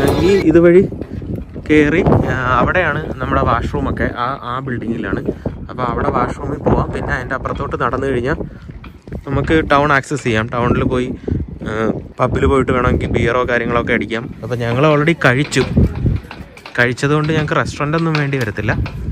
ഈ ഇതുവഴി കയറി അവിടെയാണ് നമ്മുടെ വാഷ്റൂമൊക്കെ ആ ആ ബിൽഡിങ്ങിലാണ് അപ്പോൾ അവിടെ വാഷ്റൂമിൽ പോവാം പിന്നെ അതിൻ്റെ അപ്പുറത്തോട്ട് നടന്നു കഴിഞ്ഞാൽ നമുക്ക് ടൗൺ ആക്സസ് ചെയ്യാം ടൗണിൽ പോയി പബ്ബിൽ പോയിട്ട് വേണമെങ്കിൽ ബിയറോ കാര്യങ്ങളൊക്കെ അടിക്കാം അപ്പോൾ ഞങ്ങൾ ഓൾറെഡി കഴിച്ചു കഴിച്ചതുകൊണ്ട് ഞങ്ങൾക്ക് റെസ്റ്റോറൻ്റ് ഒന്നും വേണ്ടി വരത്തില്ല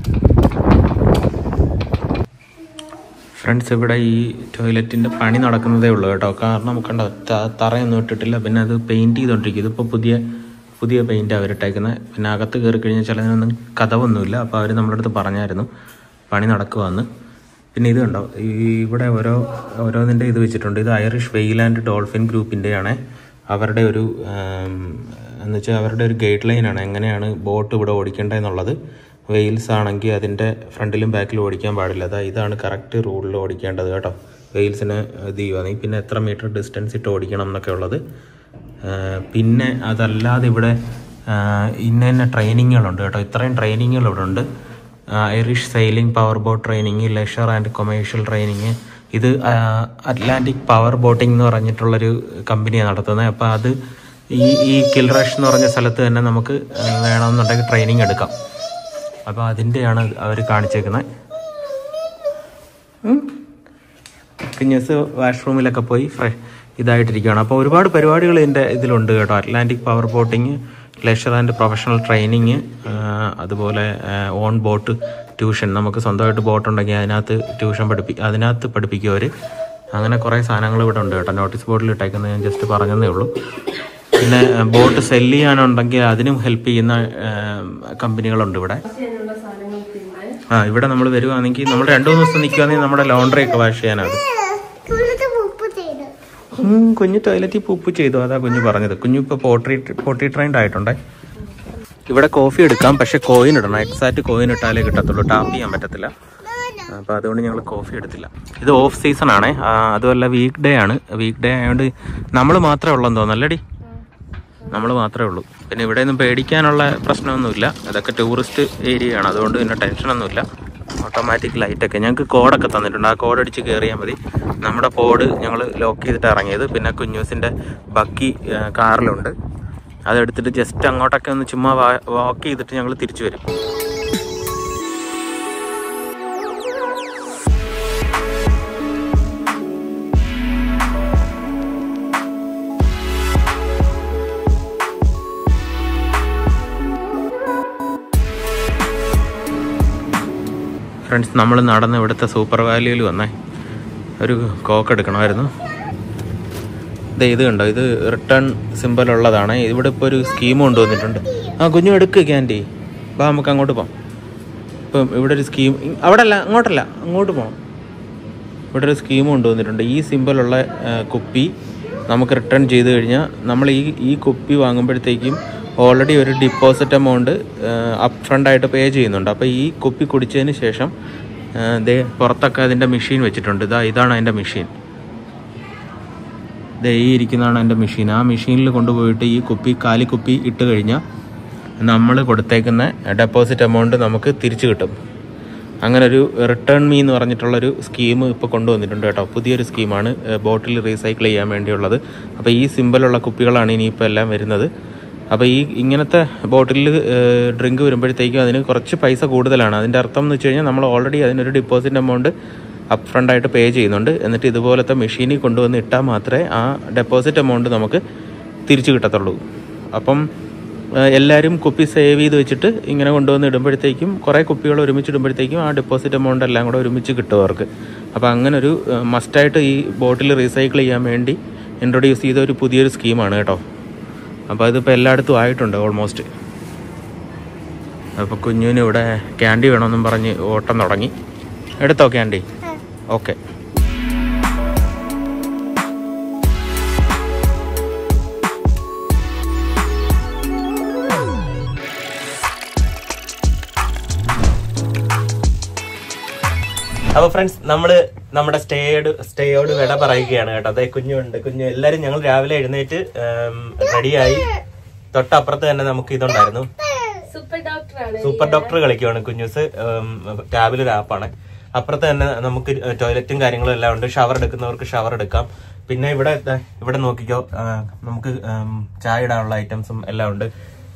ഫ്രണ്ട്സ് ഇവിടെ ഈ ടോയ്ലറ്റിൻ്റെ പണി നടക്കുന്നതേ ഉള്ളൂ കേട്ടോ കാരണം കണ്ട ത- തറയൊന്നും ഇട്ടിട്ടില്ല പിന്നെ അത് പെയിൻറ്റ് ചെയ്തുകൊണ്ടിരിക്കും ഇതിപ്പോൾ പുതിയ പുതിയ പെയിൻ്റ് അവരിട്ടേക്കുന്നത് പിന്നെ അകത്ത് കയറി കഴിഞ്ഞാൽ ചിലതിനൊന്നും കഥവൊന്നുമില്ല അപ്പോൾ അവർ നമ്മുടെ അടുത്ത് പറഞ്ഞായിരുന്നു പണി നടക്കുവാന്ന് പിന്നെ ഇത് കണ്ടോ ഈ ഇവിടെ ഓരോ ഓരോന്നിൻ്റെ ഇത് വെച്ചിട്ടുണ്ട് ഇത് ഐറിഷ് വെയിൽ ആൻഡ് ഡോൾഫിൻ ഗ്രൂപ്പിൻ്റെയാണ് അവരുടെ ഒരു എന്ന് വെച്ചാൽ അവരുടെ ഒരു ഗൈഡ് ലൈനാണ് എങ്ങനെയാണ് ബോട്ട് ഇവിടെ ഓടിക്കേണ്ടതെന്നുള്ളത് വെയിൽസ് ആണെങ്കിൽ അതിൻ്റെ ഫ്രണ്ടിലും ബാക്കിലും ഓടിക്കാൻ പാടില്ല അതാ ഇതാണ് കറക്റ്റ് റൂളിൽ ഓടിക്കേണ്ടത് കേട്ടോ വെയിൽസിന് ഇത് ചെയ്യുവാണെങ്കിൽ പിന്നെ എത്ര മീറ്റർ ഡിസ്റ്റൻസ് ഇട്ട് ഓടിക്കണം എന്നൊക്കെ ഉള്ളത് ആ, പിന്നെ അതല്ലാതെ ഇവിടെ ആ, ഇന്ന ഇന്ന ട്രെയിനിങ്ങുകളുണ്ട് കേട്ടോ ഇത്രയും ട്രെയിനിങ്ങുകൾ ഇവിടെ ഉണ്ട് Irish sailing power boat training leisure and commercial training ഇത് അറ്റ്ലാന്റിക് പവർ ബോട്ടിംഗ് എന്ന് പറഞ്ഞിട്ടുള്ളൊരു കമ്പനിയാണ് നടത്തുന്നത് അപ്പോൾ അത് ഈ ഈ കിൽറഷ് എന്ന് പറഞ്ഞ സ്ഥലത്ത് തന്നെ നമുക്ക് ആ, വേണമെന്നുണ്ടെങ്കിൽ ട്രെയിനിങ് എടുക്കാം അപ്പോൾ അതിൻ്റെയാണ് അവർ കാണിച്ചേക്കുന്നത് കുഞ്ഞസ് വാഷ്റൂമിലൊക്കെ പോയി ഫ്രെ ഇതായിട്ടിരിക്കുകയാണ് അപ്പോൾ ഒരുപാട് പരിപാടികൾ ഇതിൻ്റെ ഇതിലുണ്ട് കേട്ടോ Atlantic power boating leisure and professional training അതുപോലെ ഓൺ ബോട്ട് ട്യൂഷൻ നമുക്ക് സ്വന്തമായിട്ട് ബോട്ട് ഉണ്ടെങ്കിൽ അതിനകത്ത് ട്യൂഷൻ പഠിപ്പി അതിനകത്ത് പഠിപ്പിക്കും അവർ അങ്ങനെ കുറേ സാധനങ്ങൾ ഇവിടെ ഉണ്ട് കേട്ടോ നോട്ടീസ് ബോർഡിൽ ഇട്ടേക്കുന്നത് ഞാൻ ജസ്റ്റ് പറഞ്ഞതേ ഉള്ളൂ പിന്നെ ബോട്ട് സെല്ല് ചെയ്യാനുണ്ടെങ്കിൽ അതിനും ഹെൽപ്പ് ചെയ്യുന്ന കമ്പനികളുണ്ട് ഇവിടെ ആ ഇവിടെ നമ്മൾ വരുവാണെങ്കിൽ നമ്മൾ രണ്ടു മൂന്ന് ദിവസം നിൽക്കുവാണെങ്കിൽ നമ്മുടെ ലോണ്ടറി ഒക്കെ വാഷ് ചെയ്യാനത് ഇവിടുത്തെ ഉപ്പ് ചെയ്ത് ഉം, കുഞ്ഞ് ടോയ്ലറ്റിൽ പൂപ്പ് ചെയ്തു അതാ കുഞ്ഞ് പറഞ്ഞത് കുഞ്ഞു ഇപ്പോൾ പോട്രി പോട്ടി ട്രെയിൻഡ് ആയിട്ടുണ്ടേ ഇവിടെ കോഫി എടുക്കാം പക്ഷെ കോയിൻ ഇടണം എക്സാക്ട് കോയിൻ ഇട്ടാലേ കിട്ടത്തുള്ളൂ ടാപ്പ് ചെയ്യാൻ പറ്റത്തില്ല അപ്പോൾ അതുകൊണ്ട് ഞങ്ങൾ കോഫി എടുത്തില്ല ഇത് ഓഫ് സീസൺ ആണേ ആ, അതുമല്ല വീക്ക് ഡേ ആണ് വീക്ക് ഡേ ആയതുകൊണ്ട് നമ്മൾ മാത്രമേ ഉള്ളെന്ന് തോന്നല്ലടി നമ്മൾ മാത്രമേ ഉള്ളൂ പിന്നെ ഇവിടെ ഒന്നും പേടിക്കാനുള്ള പ്രശ്നമൊന്നുമില്ല അതൊക്കെ ടൂറിസ്റ്റ് ഏരിയ ആണ് അതുകൊണ്ട് പിന്നെ ടെൻഷനൊന്നുമില്ല ഓട്ടോമാറ്റിക് ലൈറ്റൊക്കെ ഞങ്ങൾക്ക് കോഡൊക്കെ തന്നിട്ടുണ്ട് ആ കോഡ് അടിച്ച് കയറിയാൽ മതി നമ്മുടെ കോഡ് ഞങ്ങൾ ലോക്ക് ചെയ്തിട്ട് ഇറങ്ങിയത് പിന്നെ കുഞ്ഞൂസിൻ്റെ ബക്കി ആ, കാറിലുണ്ട് അതെടുത്തിട്ട് ജസ്റ്റ് അങ്ങോട്ടൊക്കെ ഒന്ന് ചുമ്മാ വാക്ക് ചെയ്തിട്ട് ഞങ്ങൾ തിരിച്ചു വരും ഫ്രണ്ട്സ് നമ്മൾ നടന്ന് ഇവിടുത്തെ സൂപ്പർ വാല്യൂയിൽ വന്നേ ഒരു കോക്ക് എടുക്കണമായിരുന്നു ദേ ഇത് കണ്ടോ ഇത് റിട്ടേൺ സിമ്പൽ ഉള്ളതാണ് ഇവിടെ ഇപ്പോൾ ഒരു സ്കീം കൊണ്ടുവന്നിട്ടുണ്ട് ആ കുഞ്ഞു എടുക്ക് ക്യാൻഡി വാ നമുക്ക് അങ്ങോട്ട് പോകാം ഇപ്പം ഇവിടെ ഒരു സ്കീം അവിടെ അല്ല അങ്ങോട്ടല്ല അങ്ങോട്ട് പോകാം ഇവിടെ ഒരു സ്കീം കൊണ്ടുവന്നിട്ടുണ്ട് ഈ സിമ്പലുള്ള ആ, കുപ്പി നമുക്ക് റിട്ടേൺ ചെയ്ത് കഴിഞ്ഞാൽ നമ്മൾ ഈ ഈ കുപ്പി വാങ്ങുമ്പോഴത്തേക്കും ഓൾറെഡി ഒരു ഡിപ്പോസിറ്റ് എമൗണ്ട് അപ്പ് ഫ്രണ്ട് ആയിട്ട് പേ ചെയ്യുന്നുണ്ട് അപ്പോൾ ഈ കുപ്പി കുടിച്ചതിന് ശേഷം ആ, ദേ പുറത്തൊക്കെ അതിൻ്റെ മെഷീൻ വെച്ചിട്ടുണ്ട് ഇതാ ഇതാണ് അതിൻ്റെ മെഷീൻ ദേ ഈ ഇരിക്കുന്നതാണ് എൻ്റെ മെഷീൻ ആ മെഷീനിൽ കൊണ്ടുപോയിട്ട് ഈ കുപ്പി കാലി കുപ്പി ഇട്ട് കഴിഞ്ഞാൽ നമ്മൾ കൊടുത്തേക്കുന്ന ഡെപ്പോസിറ്റ് എമൗണ്ട് നമുക്ക് തിരിച്ചു കിട്ടും അങ്ങനെ ഒരു റിട്ടേൺ മീ എന്ന് പറഞ്ഞിട്ടുള്ളൊരു സ്കീം ഇപ്പോൾ കൊണ്ടുവന്നിട്ടുണ്ട് കേട്ടോ പുതിയൊരു സ്കീമാണ് ബോട്ടിൽ റീസൈക്കിൾ ചെയ്യാൻ വേണ്ടിയുള്ളത് അപ്പോൾ ഈ സിമ്പലുള്ള കുപ്പികളാണ് ഇനിയിപ്പോൾ എല്ലാം വരുന്നത് അപ്പോൾ ഈ ഇങ്ങനത്തെ ബോട്ടിൽ ഡ്രിങ്ക് വരുമ്പോഴത്തേക്കും അതിന് കുറച്ച് പൈസ കൂടുതലാണ് അതിൻ്റെ അർത്ഥം എന്ന് വെച്ച് കഴിഞ്ഞാൽ നമ്മൾ ഓൾറെഡി അതിനൊരു ഡിപ്പോസിറ്റ് എമൗണ്ട് അപ്പ് ഫ്രണ്ട് ആയിട്ട് പേ ചെയ്യുന്നുണ്ട് എന്നിട്ട് ഇതുപോലത്തെ മെഷീനിൽ കൊണ്ടുവന്ന് ഇട്ടാൽ മാത്രമേ ആ ഡെപ്പോസിറ്റ് എമൗണ്ട് നമുക്ക് തിരിച്ചു കിട്ടത്തുള്ളൂ അപ്പം ഏഹ്, എല്ലാവരും കുപ്പി സേവ് ചെയ്ത് വെച്ചിട്ട് ഇങ്ങനെ കൊണ്ടുവന്ന് ഇടുമ്പോഴത്തേക്കും കുറേ കുപ്പികൾ ഒരുമിച്ച് ഇടുമ്പോഴത്തേക്കും ആ ഡെപ്പോസിറ്റ് എമൗണ്ട് എല്ലാം കൂടെ ഒരുമിച്ച് കിട്ടും അവർക്ക് അപ്പോൾ അങ്ങനെ ഒരു ഏഹ്, മസ്റ്റായിട്ട് ഈ ബോട്ടിൽ റീസൈക്കിൾ ചെയ്യാൻ വേണ്ടി ഇൻട്രൊഡ്യൂസ് ചെയ്ത ഒരു പുതിയൊരു സ്കീമാണ് കേട്ടോ അപ്പോൾ അതിപ്പോൾ എല്ലായിടത്തും ആയിട്ടുണ്ട് ഓൾമോസ്റ്റ് അപ്പോൾ കുഞ്ഞുവിന് ഇവിടെ ക്യാൻഡി വേണമെന്നും പറഞ്ഞ് ഓട്ടം തുടങ്ങി എടുത്തോ ക്യാൻഡി ഓക്കെ അപ്പൊ ഫ്രണ്ട്സ് നമ്മള് നമ്മുടെ സ്റ്റേയോട് സ്റ്റേയോട് വിട പറയുകയാണ് കേട്ടോ അതെ കുഞ്ഞുണ്ട് കുഞ്ഞു എല്ലാരും ഞങ്ങൾ രാവിലെ എഴുന്നേറ്റ് റെഡിയായി തൊട്ടപ്പുറത്ത് തന്നെ നമുക്ക് ഇതുണ്ടായിരുന്നു സൂപ്പർ ഡോക്ടറാണ് സൂപ്പർ ഡോക്ടർ കളിക്കുവാണ് കുഞ്ഞൂസ് ടാബിൽ ഒരു ആപ്പാണ് അപ്പുറത്ത് തന്നെ നമുക്ക് ടോയ്ലറ്റും കാര്യങ്ങളും എല്ലാം ഉണ്ട് ഷവർ എടുക്കുന്നവർക്ക് ഷവർ എടുക്കാം പിന്നെ ഇവിടെ ദാ ഇവിടെ നോക്കിക്കോ ആ, നമുക്ക് ഉം, ചായ ഇടാനുള്ള ഐറ്റംസും എല്ലാം ഉണ്ട്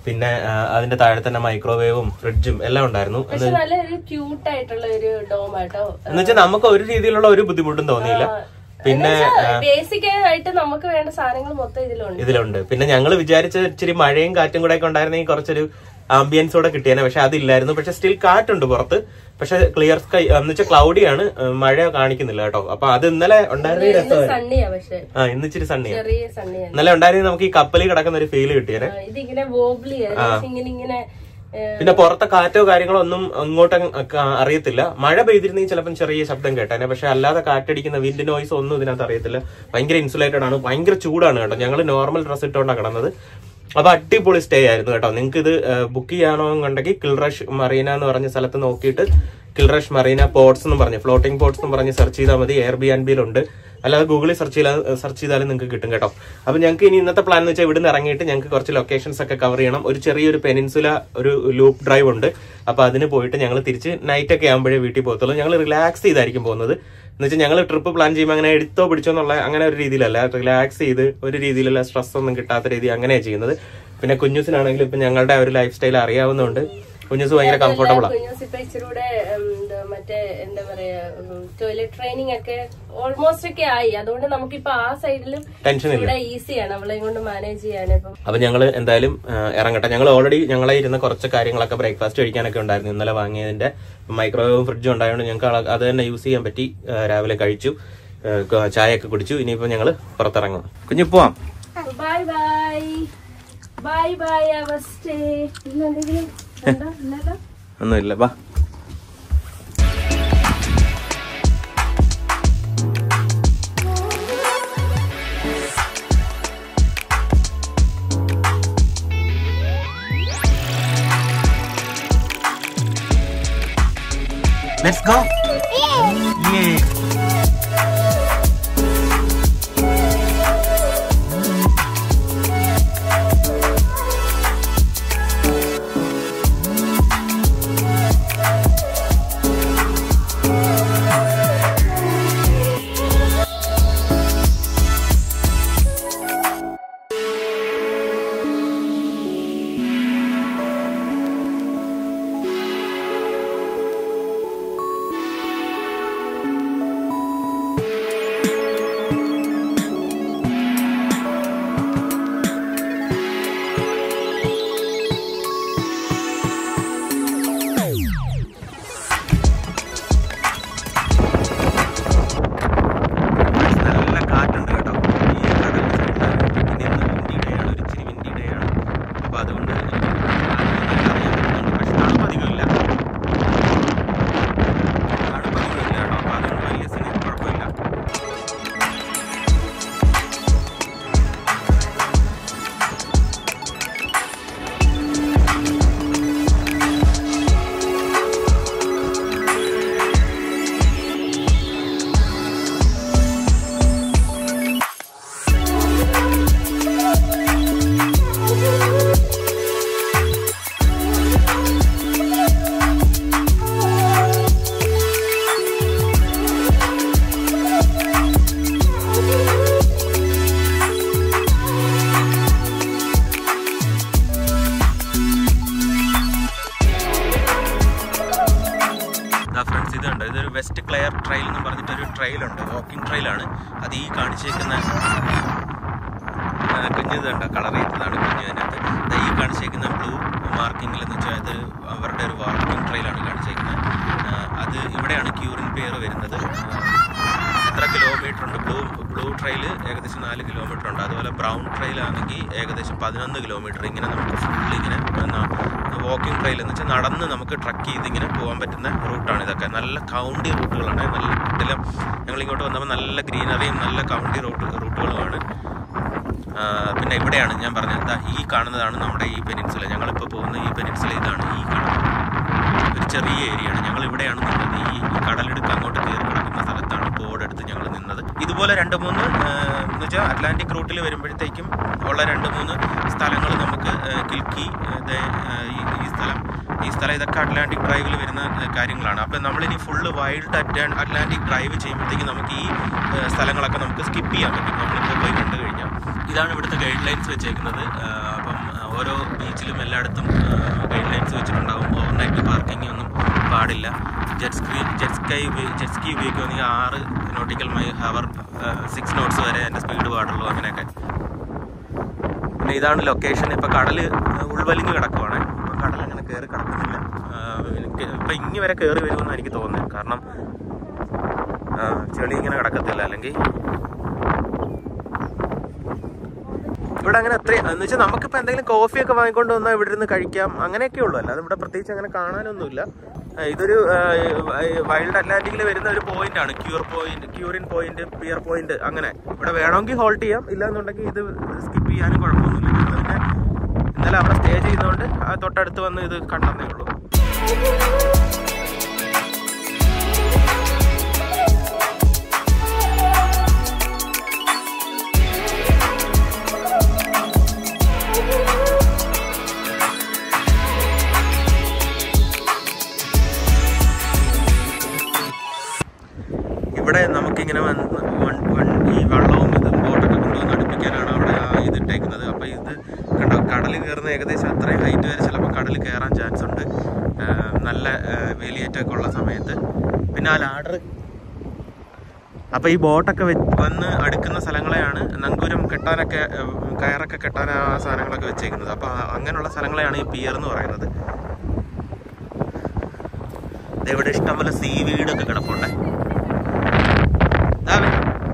പിന്നെ ആ, അതിന്റെ താഴെ തന്നെ മൈക്രോവേവും ഫ്രിഡ്ജും എല്ലാം ഉണ്ടായിരുന്നു പക്ഷെ നല്ലൊരു ക്യൂട്ട് ആയിട്ടുള്ള ഒരു ഡോം ആട്ടോ എന്ന് വെച്ചാൽ നമുക്ക് ഒരു രീതിയിലുള്ള ഒരു ബുദ്ധിമുട്ടും തോന്നിയില്ല പിന്നെ ബേസിക് ആയിട്ട് നമുക്ക് വേണ്ട സാധനങ്ങൾ മൊത്തം ഇതിലുണ്ട് ഇതിലുണ്ട് പിന്നെ ഞങ്ങൾ വിചാരിച്ച ഇച്ചിരി മഴയും കാറ്റും കൂടെ ഒക്കെ ഉണ്ടായിരുന്നെങ്കിൽ കുറച്ചൊരു ആംബിയൻസ് കൂടെ കിട്ടിയേനെ പക്ഷെ അതില്ലായിരുന്നു പക്ഷെ സ്റ്റിൽ കാറ്റുണ്ട് പുറത്ത് പക്ഷെ ക്ലിയർ സ്കൈ എന്ന് വെച്ചാൽ ക്ലൗഡിയാണ് മഴ കാണിക്കുന്നില്ല കേട്ടോ അപ്പൊ അത് ഇന്നലെ ഉണ്ടായിരുന്ന രസമായിരുന്നു സണ്ണിയാ പക്ഷെ ആ ഇന്ന് ഇച്ചിരി സണ്ണിയാണ് ചെറിയ സണ്ണിയാണ് ഇന്നലെ ഉണ്ടായിരുന്നെങ്കിൽ നമുക്ക് ഈ കപ്പലിൽ കിടക്കുന്ന ഒരു ഫീൽ കിട്ടിയേനെ ആ, ഇതിങ്ങനെ വോബ്ലി ഇങ്ങനെ ഇങ്ങനെ ഏ, പിന്നെ പുറത്തെ കാറ്റോ കാര്യങ്ങളോ ഒന്നും അങ്ങോട്ട് അറിയത്തില്ല മഴ പെയ്തിരുന്നെങ്കിൽ ചിലപ്പം ചെറിയ ശബ്ദം കേട്ടേനെ പക്ഷെ അല്ലാതെ കാറ്റടിക്കുന്ന വിൻഡ് നോയ്സ് ഒന്നും ഇതിനകത്ത് അറിയത്തില്ല ഭയങ്കര ഇൻസുലേറ്റഡ് ആണ് ഭയങ്കര ചൂടാണ് കേട്ടോ ഞങ്ങൾ നോർമൽ ഡ്രസ് ഇട്ടുകൊണ്ടാണ് കിടന്നത് അപ്പൊ അടിപൊളി സ്റ്റേ ആയിരുന്നു കേട്ടോ നിങ്ങൾക്ക് ഇത് ബുക്ക് ചെയ്യാനോ എന്നുണ്ടെങ്കിൽ കിൽറഷ് മറീന എന്ന് പറഞ്ഞ സ്ഥലത്ത് നോക്കിയിട്ട് കിൽറഷ് മറീന പോർട്സ് എന്ന് പറഞ്ഞ് ഫ്ലോട്ടിംഗ് പോർട്സ് എന്ന് പറഞ്ഞ് സെർച്ച് ചെയ്താൽ മതി എയർ ബി ആൻഡ് ബിയിലുണ്ട് അല്ലാതെ ഗൂഗിളിൽ സെർച്ച് ചെയ്താൽ സെർച്ച് ചെയ്താലും നിങ്ങൾക്ക് കിട്ടും കേട്ടോ അപ്പൊ ഞങ്ങൾക്ക് ഇനി ഇന്നത്തെ പ്ലാൻ എന്ന് വെച്ചാൽ ഇവിടുന്ന് ഇറങ്ങിയിട്ട് ഞങ്ങൾക്ക് കുറച്ച് ലൊക്കേഷൻസ് ഒക്കെ കവർ ചെയ്യണം ഒരു ചെറിയൊരു പെനിൻസുല ഒരു ലൂപ്പ് ഡ്രൈവ് ഉണ്ട് അപ്പൊ അതിന് പോയിട്ട് ഞങ്ങൾ തിരിച്ച് നൈറ്റ് ഒക്കെ ആകുമ്പോഴേ വീട്ടിൽ പോകത്തുള്ളൂ ഞങ്ങൾ റിലാക്സ് ചെയ്തായിരിക്കും പോകുന്നത് എന്ന് വെച്ചാൽ ഞങ്ങൾ ട്രിപ്പ് പ്ലാൻ ചെയ്യുമ്പോൾ അങ്ങനെ എടുത്തോ പിടിച്ചോ എന്നുള്ള അങ്ങനെ ഒരു രീതിയിലല്ല റിലാക്സ് ചെയ്ത് ഒരു രീതിയിലുള്ള സ്ട്രെസ് ഒന്നും കിട്ടാത്ത രീതി അങ്ങനെയാണ് ചെയ്യുന്നത് പിന്നെ കുഞ്ഞുസിനാണെങ്കിലും ഇപ്പൊ ഞങ്ങളുടെ ആ ഒരു ലൈഫ് സ്റ്റൈൽ അറിയാവുന്നതുകൊണ്ട് കുഞ്ഞുസ് ഭയങ്കര കംഫർട്ടബിൾ ആണ് കുഞ്ഞൂസ് ഇപ്പൊ ഇച്ചിരി കൂടെ ഉം, എന്താ മറ്റേ എന്താ പറയാ ടോയ്ലറ്റ് ട്രെയിനിങ് ഒക്കെ ഓൾമോസ്റ്റ് ഒക്കെ ആയി അതുകൊണ്ട് നമുക്കിപ്പോ ആ സൈഡിലും ടെൻഷൻ ഇല്ല ഇവിടെ ഈസിയാണ് അവളെയും കൊണ്ട് മാനേജ് ചെയ്യാൻ ഇപ്പം അപ്പൊ ഞങ്ങൾ എന്തായാലും ആ, ഇറങ്ങട്ടെ ഞങ്ങൾ ഓൾറെഡി ഞങ്ങളെ ഇരുന്ന കുറച്ച് കാര്യങ്ങളൊക്കെ ബ്രേക്ക്ഫാസ്റ്റ് കഴിക്കാനൊക്കെ ഉണ്ടായിരുന്നു ഇന്നലെ വാങ്ങിയതിന്റെ മൈക്രോവേവും ഫ്രിഡ്ജും ഉണ്ടായതുകൊണ്ട് ഞങ്ങൾക്ക് അത് തന്നെ യൂസ് ചെയ്യാൻ പറ്റി ആ, രാവിലെ കഴിച്ചു ആ, ക- ചായയൊക്കെ കുടിച്ചു ഇനിയിപ്പോ ഞങ്ങൾ പുറത്തിറങ്ങും കുഞ്ഞു പോവാം ബൈ ബൈ ബൈ ബൈ അവർ സ്റ്റേ ഇന്നെന്തെങ്കിലും ഉണ്ടോ ഇല്ലല്ലോ ഒന്നുമില്ല വാ Let's go. Yay. നല്ല കാറ്റുണ്ട് കേട്ടോ ഈ കടലിന്റെ സൈഡിൽ പിന്നെ ഇന്ന് വിൻഡി ഡേ ആണ് ഒരു ഇച്ചിരി വിൻഡി ഡേ ആണ് അപ്പൊ അതുകൊണ്ട് എനിക്ക് അറിയാൻ പറ്റുന്നുണ്ട് പക്ഷെ തണുപ്പ് അധികമില്ല തണുപ്പ് അധികമില്ല കേട്ടോ അപ്പൊ അതുകൊണ്ട് വലിയ സീൻ കുഴപ്പമില്ല ഫ്രണ്ട്സ് ഇതുണ്ട് ഇതൊരു വെസ്റ്റ് ക്ലെയർ ട്രയൽ എന്ന് പറഞ്ഞിട്ട് ഒരു ട്രയലുണ്ട് വാക്കിംഗ് ട്രയലാണ് അത് ഈ കാണിച്ചേക്കുന്ന ആ, കുഞ്ഞ് ഇതുണ്ട് കളർ ചെയ്തതാണ് കുഞ്ഞ് അതിനകത്ത് ദാ ഈ കാണിച്ചേക്കുന്ന ബ്ലൂ മാർക്കിങ്ങിൽ എന്ന് വെച്ചാൽ അത് അവരുടെ ഒരു വാക്കിംഗ് ട്രയലാണ് കാണിച്ചേക്കുന്നത് ആ, അത് ഇവിടെയാണ് ക്യൂറിൻ പെയർ വരുന്നത് ആ, എത്ര കിലോമീറ്റർ ഉണ്ട് ബ്ലൂ ബ്ലൂ ട്രെയിൽ ഏകദേശം നാല് കിലോമീറ്റർ ഉണ്ട് അതുപോലെ ബ്രൗൺ ട്രെയിൽ ആണെങ്കിൽ ഏകദേശം പതിനൊന്ന് കിലോമീറ്റർ ഇങ്ങനെ നമുക്ക് ഫുള്ള് ഇങ്ങനെ വാക്കിംഗ് ട്രെയിൽ എന്ന് വെച്ചാൽ നടന്ന് നമുക്ക് ട്രക്ക് ചെയ്ത് ഇങ്ങനെ പോകാൻ പറ്റുന്ന റൂട്ടാണ് ഇതൊക്കെ നല്ല കൗണ്ടി റൂട്ടുകളാണ് നല്ല കിട്ടിലും ഞങ്ങൾ ഇങ്ങോട്ട് വന്നപ്പോൾ നല്ല ഗ്രീനറിയും നല്ല കൗണ്ടി റൂട്ട് റൂട്ടുകളുമാണ് ആ, പിന്നെ ഇവിടെയാണ് ഞാൻ പറഞ്ഞത് ദാ ഈ കാണുന്നതാണ് നമ്മുടെ ഈ പെനിൻസുല ഞങ്ങളിപ്പോൾ പോകുന്ന ഈ പെനിൻസുല ഇതാണ് ഈ കാണുന്നത് ഒരു ചെറിയ ഏരിയയാണ് ഞങ്ങൾ ഇവിടെയാണ് നിന്നത് ഈ ഈ കടലെടുക്ക് അങ്ങോട്ട് കയറി കിടക്കുന്ന സ്ഥലത്താണ് ബോർഡ് എടുത്ത് ഞങ്ങൾ നിന്നത് ഇതുപോലെ രണ്ട് മൂന്ന് ആ, എന്ന് വെച്ചാൽ അറ്റ്ലാന്റിക് റൂട്ടിൽ വരുമ്പോഴത്തേക്കും ഉള്ള രണ്ട് മൂന്ന് സ്ഥലങ്ങൾ നമുക്ക് ആ, കിൽക്കി ആ, ദേ, ആ, ഈ ഈ സ്ഥലം ഈ സ്ഥലം ഇതൊക്കെ അറ്റ്ലാന്റിക് ഡ്രൈവിൽ വരുന്ന ആ, കാര്യങ്ങളാണ് അപ്പം നമ്മളിനി full wild at Atlantic drive ചെയ്യുമ്പോഴത്തേക്കും നമുക്ക് ഈ ആ, സ്ഥലങ്ങളൊക്കെ നമുക്ക് സ്കിപ്പ് ചെയ്യാൻ പറ്റും നമ്മളിപ്പോൾ പോയി കണ്ടു കഴിഞ്ഞാൽ ഇതാണ് ഇവിടുത്തെ ഗൈഡ് ലൈൻസ് വെച്ചേക്കുന്നത് ആ, അപ്പം ആ, ഓരോ ബീച്ചിലും എല്ലായിടത്തും ഗൈഡ് ലൈൻസ് വെച്ചിട്ടുണ്ടാവും ഓവർനൈറ്റ് പാർക്കിംഗ് ഒന്നും പാടില്ല jet ski jet ski jet ski ഉപയോഗിക്കുകയാണെങ്കിൽ ആറ് nautical mile hour six knots വരെ എൻ്റെ സ്പീഡ് പാടുള്ളൂ അങ്ങനെയൊക്കെ പിന്നെ ഇതാണ് ലൊക്കേഷൻ ഇപ്പം കടൽ ഉൾവലിഞ്ഞ് കിടക്കുവാണ് ഇപ്പം കടൽ അങ്ങനെ കയറി കിടക്കുന്നില്ല ഇപ്പം ഇങ്ങി വരെ കയറി വരുമെന്ന് എനിക്ക് തോന്നുന്നത് കാരണം ആ, ചെളി ഇങ്ങനെ കിടക്കത്തില്ല അല്ലെങ്കിൽ ഇവിടെ അങ്ങനെ അത്രയും എന്ന് വെച്ചാൽ നമുക്കിപ്പോൾ എന്തെങ്കിലും കോഫിയൊക്കെ വാങ്ങിക്കൊണ്ട് വന്നാൽ ഇവിടെ ഇരുന്ന് കഴിക്കാം അങ്ങനെയൊക്കെ ഉള്ളൂ അല്ലാതെ ഇവിടെ പ്രത്യേകിച്ച് അങ്ങനെ കാണാനൊന്നുമില്ല ആ, ഇതൊരു വൈൽഡ് അറ്റ്ലാന്റിക്കിൽ വരുന്ന ഒരു പോയിന്റ് ആണ് ക്യൂർ പോയിന്റ് ക്യൂറിൻ പോയിന്റ് പിയർ പോയിന്റ് അങ്ങനെ ഇവിടെ വേണമെങ്കിൽ ഹോൾട്ട് ചെയ്യാം ഇല്ലാന്നുണ്ടെങ്കിൽ ഇത് സ്കിപ്പ് ചെയ്യാനും കുഴപ്പമൊന്നുമില്ല ഞങ്ങൾ പിന്നെ ഇന്നലെ അവിടെ സ്റ്റേ ചെയ്യുന്നതുകൊണ്ട് ആ തൊട്ടടുത്ത് വന്ന് ഇത് കണ്ടെന്നേ ഉള്ളൂ ഇവിടെ നമുക്കിങ്ങനെ വന്ന് വൺ- വൺ- ഈ വെള്ളവും ഇതും ബോട്ടൊക്കെ കൊണ്ടുവന്ന് അടുപ്പിക്കാനാണ് അവിടെ ആ ഇത് ഇട്ടേക്കുന്നത് അപ്പോൾ ഇത് കണ്ടോ കടൽ കയറുന്ന ഏകദേശം അത്രയും ഹൈറ്റ് വരെ ചിലപ്പോൾ കടൽ കയറാൻ ചാൻസ് ഉണ്ട് ആ, നല്ല ആ, വേലിയേറ്റമൊക്കെ ഉള്ള സമയത്ത് പിന്നെ ആ ലാഡർ അപ്പോൾ ഈ ബോട്ടൊക്കെ വെ- വന്ന് അടുക്കുന്ന സ്ഥലങ്ങളെയാണ് നങ്കൂരം കെട്ടാനൊക്കെ ആ, കയറൊക്കെ കെട്ടാൻ ആ സാധനങ്ങളൊക്കെ വെച്ചേക്കുന്നത് അപ്പോൾ അങ്ങനെയുള്ള സ്ഥലങ്ങളെയാണ് ഈ പിയർ എന്ന് പറയുന്നത് ദേ ഇവിടെ ഇഷ്ടംപോലെ സീ വീടൊക്കെ കിടപ്പുണ്ടേ ദാ വേ.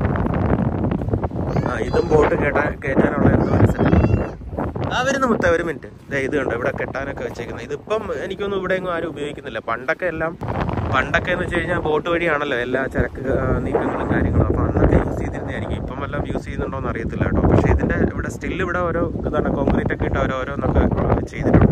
ആ ഇതും ബോട്ട് കേട്ടാ കയറ്റാനുള്ള എന്തോ ഒരു സെറ്റപ്പ് ആ വരുന്ന മുത്ത ഒരു മിനിറ്റ് ദേ ഇത് കണ്ടോ ഇവിടെ കെട്ടാനൊക്കെ വെച്ചേക്കുന്നത് ഇതിപ്പം എനിക്കൊന്നും ഇവിടെ എങ്ങും ആരും ഉപയോഗിക്കുന്നില്ല പണ്ടൊക്കെ എല്ലാം പണ്ടൊക്കെ എന്ന് വെച്ച് കഴിഞ്ഞാൽ ബോട്ട് വഴിയാണല്ലോ എല്ലാ ചരക്ക് ആ, നീക്കങ്ങളും കാര്യങ്ങളും അപ്പം അന്നൊക്കെ യൂസ് ചെയ്തിരുന്നതായിരിക്കും ഇപ്പം എല്ലാം യൂസ് ചെയ്യുന്നുണ്ടോ എന്ന് അറിയത്തില്ല കേട്ടോ പക്ഷേ ഇതിന്റെ ഇവിടെ സ്റ്റിൽ ഇവിടെ ഓരോ ഇതാണ് കോൺക്രീറ്റ് ഒക്കെ ഇട്ട് ഓരോ ഓരോന്നൊക്കെ ചെയ്തിട്ടുണ്ട്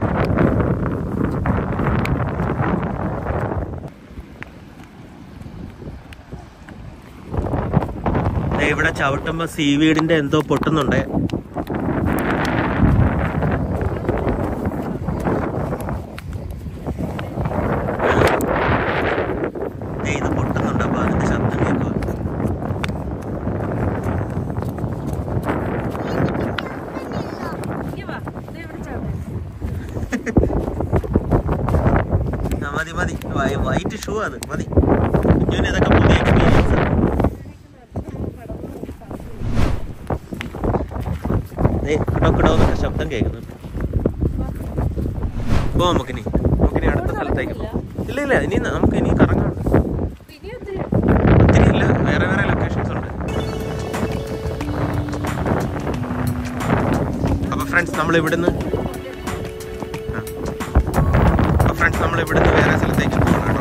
ദേ ഇവിടെ ചവിട്ടുമ്പോ സീവീഡിന്റെ എന്തോ പൊട്ടുന്നുണ്ട് ദേ ഇത് പൊട്ടുന്നുണ്ട് അപ്പൊ അതിന്റെ ശബ്ദം കേൾക്കുക ഇങ്ങ് വാ. ദേ ഇവിടെ ചാടാം. ആ, മതി മതി വൈറ്റ് ഷൂ അത് മതി ഇങ്ങനെ ഇതൊക്കെ പുതിയ എക്സ്പീരിയൻസ് കിടക്കുന്നൊക്കെ ശബ്ദം കേൾക്കുന്നുണ്ട് പോ നമുക്കിനി നമുക്കിനി അടുത്ത സ്ഥലത്തേക്ക് പോകാം ഇല്ല ഇല്ല ഇനി നമുക്ക് ഇനി കറങ്ങാം ഇനി ഒത്തിരി ഒത്തിരി ഇല്ല വേറെ വേറെ ലൊക്കേഷൻസ് ഉണ്ട് അപ്പൊ ഫ്രണ്ട്സ് നമ്മൾ ഇവിടുന്ന് ആ. അപ്പൊ ഫ്രണ്ട്സ് നമ്മൾ ഇവിടുന്ന് വേറെ സ്ഥലത്തേക്ക് പോകണം